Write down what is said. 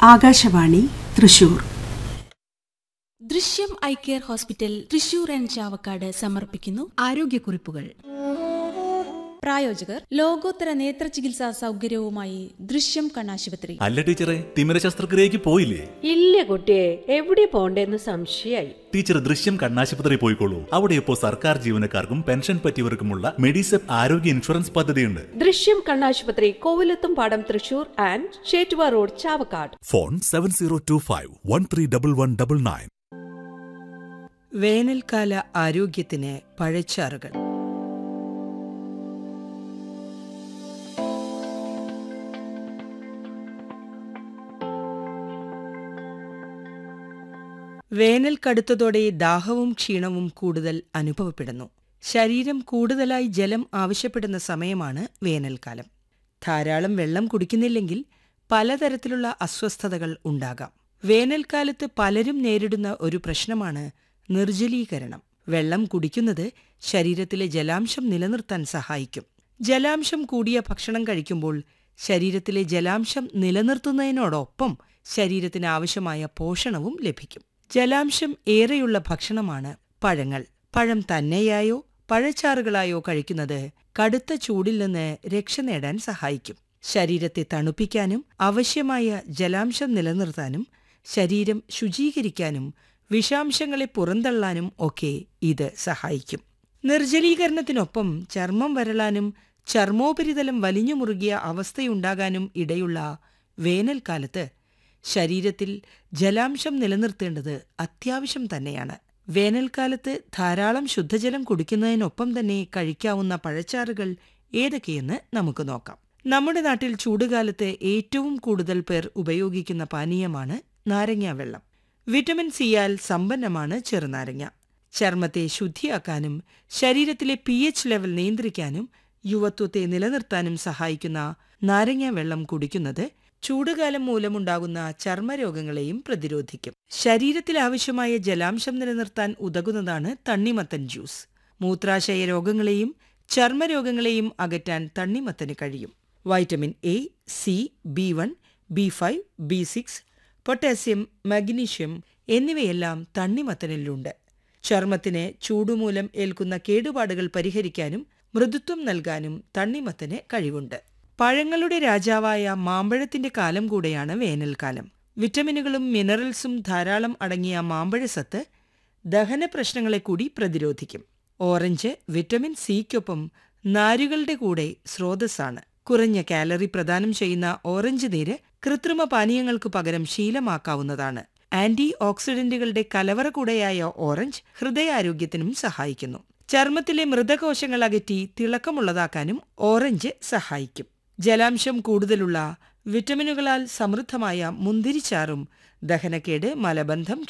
Akashvani Thrissur Drishyam eye care hospital Thrissur and Chavakkad സമർപ്പിക്കുന്നു ആരോഗ്യക്കുറിപ്പുകൾ പ്രായോജകർ ലോകോത്തര നേത്ര ചികിത്സാ സൗകര്യവുമായി ദൃശ്യം കണ്ണാശുപത്രി അല്ല ടീച്ചറെ തിമിര ശസ്ത്രക്രിയക്ക് പോയില്ലേ ഇല്ല കുട്ടിയെ എവിടെ പോണ്ടേന്ന് സംശയായി ടീച്ചർ ദൃശ്യം കണ്ണാശുപത്രി പോയിക്കോളൂ അവിടെ ഇപ്പോൾ സർക്കാർ ജീവനക്കാർക്കും പെൻഷൻ പറ്റിയവർക്കുമുള്ള മെഡിസെപ്പ് ആരോഗ്യ ഇൻഷുറൻസ് പദ്ധതിയുണ്ട് ദൃശ്യം കണ്ണാശുപത്രി കോവിലത്തും പാടം Thrissur and Chettuva road Chavakkad phone seven zero two five one three double one double nine വേനൽക്കാല ആരോഗ്യത്തിന് പഴച്ചാറുകൾ വേനൽ കടുത്തതോടെ ദാഹവും ക്ഷീണവും കൂടുതൽ അനുഭവപ്പെടുന്നു ശരീരം കൂടുതലായി ജലം ആവശ്യപ്പെടുന്ന സമയമാണ് വേനൽക്കാലം ധാരാളം വെള്ളം കുടിക്കുന്നില്ലെങ്കിൽ പലതരത്തിലുള്ള അസ്വസ്ഥതകൾ ഉണ്ടാകാം വേനൽക്കാലത്ത് പലരും നേരിടുന്ന ഒരു പ്രശ്നമാണ് നിർജ്ജലീകരണം വെള്ളം കുടിക്കുന്നത് ശരീരത്തിലെ ജലാംശം നിലനിർത്താൻ സഹായിക്കും ജലാംശം കൂടിയ ഭക്ഷണം കഴിക്കുമ്പോൾ ശരീരത്തിലെ ജലാംശം നിലനിർത്തുന്നതിനോടൊപ്പം ശരീരത്തിന് ആവശ്യമായ പോഷണവും ലഭിക്കും ജലാംശം ഏറെയുള്ള ഭക്ഷണമാണ് പഴങ്ങൾ പഴം തന്നെയായോ പഴച്ചാറുകളായോ കഴിക്കുന്നത് കടുത്ത ചൂടിൽ നിന്ന് രക്ഷ നേടാൻ സഹായിക്കും ശരീരത്തെ തണുപ്പിക്കാനും ആവശ്യമായ ജലാംശം നിലനിർത്താനും ശരീരം ശുചീകരിക്കാനും വിഷാംശങ്ങളെ പുറന്തള്ളാനും ഒക്കെ ഇത് സഹായിക്കും നിർജ്ജലീകരണത്തിനൊപ്പം ചർമ്മം വരളാനും ചർമ്മോപരിതലം വലിഞ്ഞു മുറുകിയ അവസ്ഥയുണ്ടാകാനും ഇടയുള്ള വേനൽക്കാലത്ത് ശരീരത്തിൽ ജലാംശം നിലനിർത്തേണ്ടത് അത്യാവശ്യം തന്നെയാണ് വേനൽക്കാലത്ത് ധാരാളം ശുദ്ധജലം കുടിക്കുന്നതിനൊപ്പം തന്നെ കഴിക്കാവുന്ന പഴച്ചാറുകൾ ഏതൊക്കെയെന്ന് നമുക്ക് നോക്കാം നമ്മുടെ നാട്ടിൽ ചൂടുകാലത്ത് ഏറ്റവും കൂടുതൽ പേർ ഉപയോഗിക്കുന്ന പാനീയമാണ് നാരങ്ങാ വെള്ളം വിറ്റമിൻ സിയാൽ സമ്പന്നമാണ് ചെറുനാരങ്ങ ചർമ്മത്തെ ശുദ്ധിയാക്കാനും ശരീരത്തിലെ പി എച്ച് ലെവൽ നിയന്ത്രിക്കാനും യുവത്വത്തെ നിലനിർത്താനും സഹായിക്കുന്ന നാരങ്ങ വെള്ളം കുടിക്കുന്നത് ചൂടുകാലം മൂലമുണ്ടാകുന്ന ചർമ്മരോഗങ്ങളെയും പ്രതിരോധിക്കും ശരീരത്തിൽ ആവശ്യമായ ജലാംശം നിലനിർത്താൻ ഉതകുന്നതാണ് തണ്ണിമത്തൻ ജ്യൂസ് മൂത്രാശയ രോഗങ്ങളെയും ചർമ്മരോഗങ്ങളെയും അകറ്റാൻ തണ്ണിമത്തന് കഴിയും vitamin A C B one B five B six potassium magnesium എന്നിവയെല്ലാം തണ്ണിമത്തനിലുണ്ട് ചർമ്മത്തിന് ചൂടുമൂലം ഏൽക്കുന്ന കേടുപാടുകൾ പരിഹരിക്കാനും മൃദുത്വം നൽകാനും തണ്ണിമത്തന് കഴിവുണ്ട് പഴങ്ങളുടെ രാജാവായ മാമ്പഴത്തിന്റെ കാലം കൂടെയാണ് വേനൽക്കാലം വിറ്റമിനുകളും മിനറൽസും ധാരാളം അടങ്ങിയ മാമ്പഴസത്ത് ദഹന പ്രശ്നങ്ങളെ കൂടി പ്രതിരോധിക്കും ഓറഞ്ച് വിറ്റമിൻ സിക്കൊപ്പം നാരുകളുടെ കൂടെ സ്രോതസ്സാണ് കുറഞ്ഞ കാലറി പ്രദാനം ചെയ്യുന്ന ഓറഞ്ച് നീര് കൃത്രിമ പാനീയങ്ങൾക്ക് പകരം ശീലമാക്കാവുന്നതാണ് ആന്റി ഓക്സിഡന്റുകളുടെ കലവറ കൂടെയായ ഓറഞ്ച് ഹൃദയാരോഗ്യത്തിനും സഹായിക്കുന്നു ചർമ്മത്തിലെ മൃതകോശങ്ങൾ അകറ്റി തിളക്കമുള്ളതാക്കാനും ഓറഞ്ച് സഹായിക്കും ജലാംശം കൂടുതലുള്ള വിറ്റമിനുകളാൽ സമൃദ്ധമായ മുന്തിരിച്ചാറും ദഹനക്കേട് മലബന്ധം